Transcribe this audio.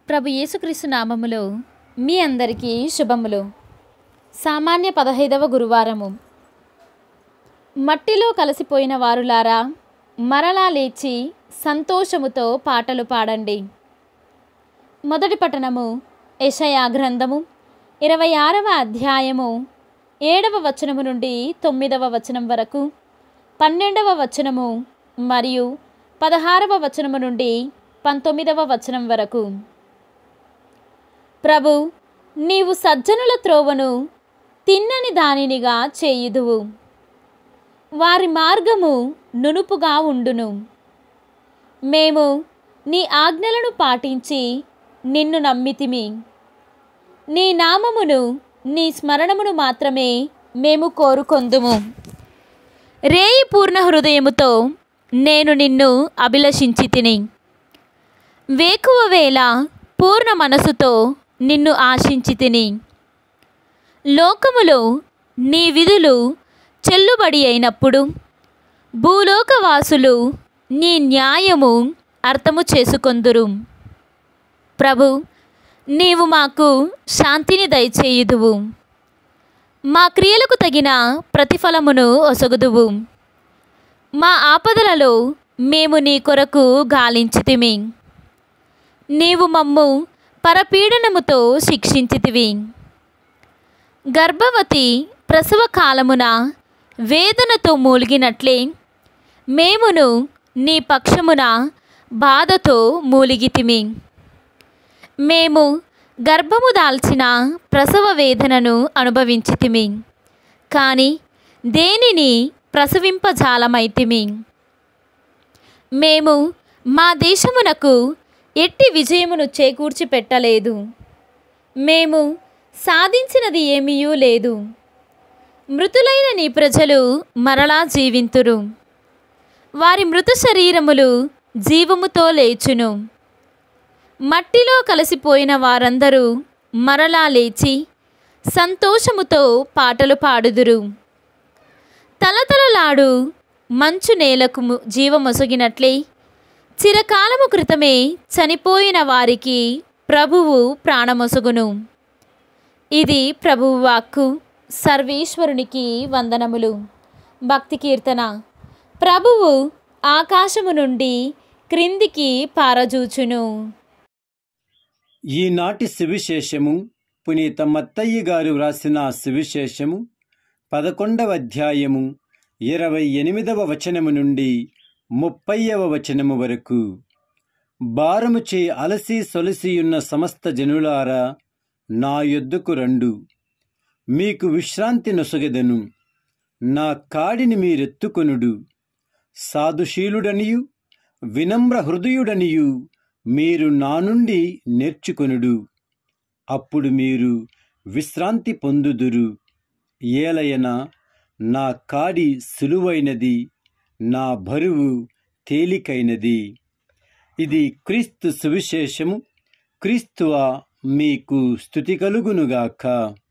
ప్రభు యేసుక్రీస్తు నామములో మీ అందరికీ శుభములు సామాన్య పదహైదవ గురువారము మట్టిలో కలిసిపోయిన వారులారా మరలా లేచి సంతోషముతో పాటలు పాడండి మొదటి పట్టణము యెషయా గ్రంథము ఇరవై ఆరవ అధ్యాయము ఏడవ వచనము నుండి తొమ్మిదవ వచనం వరకు పన్నెండవ వచనము మరియు పదహారవ వచనము నుండి పంతొమ్మిదవ వచనం వరకు ప్రభు నీవు సజ్జనుల త్రోవను తిన్నని దానినిగా చేయుదువు వారి మార్గము నునుపుగా ఉండును మేము నీ ఆజ్ఞలను పాటించి నిన్ను నమ్మితిమి నీ నామమును నీ స్మరణమును మాత్రమే మేము కోరుకొందుము రేయి పూర్ణ హృదయముతో నేను నిన్ను అభిలషించి తిని వేకువ వేళ పూర్ణ మనసుతో నిన్ను ఆశించి తిని లోకములో నీ విధులు చెల్లుబడి అయినప్పుడు భూలోకవాసులు నీ న్యాయము అర్థము చేసుకొందురు ప్రభు నీవు మాకు శాంతిని దయచేయుదువు మా క్రియలకు తగిన ప్రతిఫలమును ఒసగుదువు మా ఆపదలలో మేము నీ కొరకు గాలించితిమి నీవు మమ్ము పరపీడనముతో శిక్షించితివి గర్భవతి ప్రసవ కాలమున వేదనతో మూలిగినట్లే మేమును నీ పక్షమున బాధతో మూలిగితిమి మేము గర్భము దాల్చిన ప్రసవ వేదనను అనుభవించితిమి కానీ దేనిని ప్రసవింపజాలమైతిమి మేము మా దేశమునకు ఎట్టి విజయమును చేకూర్చి పెట్టలేదు మేము సాధించినది ఏమీయూ లేదు మృతులైన నీ ప్రజలు మరలా జీవింతురు వారి మృత శరీరములు జీవముతో లేచును మట్టిలో కలిసిపోయిన వారందరూ మరలా లేచి సంతోషముతో పాటలు పాడుదురు తలతలలాడు మంచు నేలకు ము- జీవమొసగినట్లే చిరకాలము క్రితమే చనిపోయిన వారికి ప్రభువు ప్రాణమొసగును ఇది ప్రభువు వాక్కు సర్వేశ్వరునికి వందనములు భక్తి కీర్తన ప్రభువు ఆకాశము నుండి క్రిందికి పారజూచును ఈనాటి సువిశేషము పునీత మత్తయ్య గారు వ్రాసిన సువిశేషము పదకొండవ అధ్యాయము ఇరవై ఎనిమిదవ వచనము నుండి ముప్పైవ వచనము వరకు భారముచే అలసి సొలసియున్న సమస్త జనులారా నా యొద్దకు రండు మీకు విశ్రాంతి నొసగెదను నా కాడిని మీరెత్తుకొనుడు సాధుశీలుడనియు వినమ్ర హృదయుడనియు మీరు నా నుండి నేర్చుకొనుడు అప్పుడు మీరు విశ్రాంతి పొందుదురు ఏలయన నా కాడి సులువైనది నా బరువు తేలికైనది ఇది క్రీస్తు సువిశేషము క్రీస్తువ మీకు స్థుతి కలుగునుగాక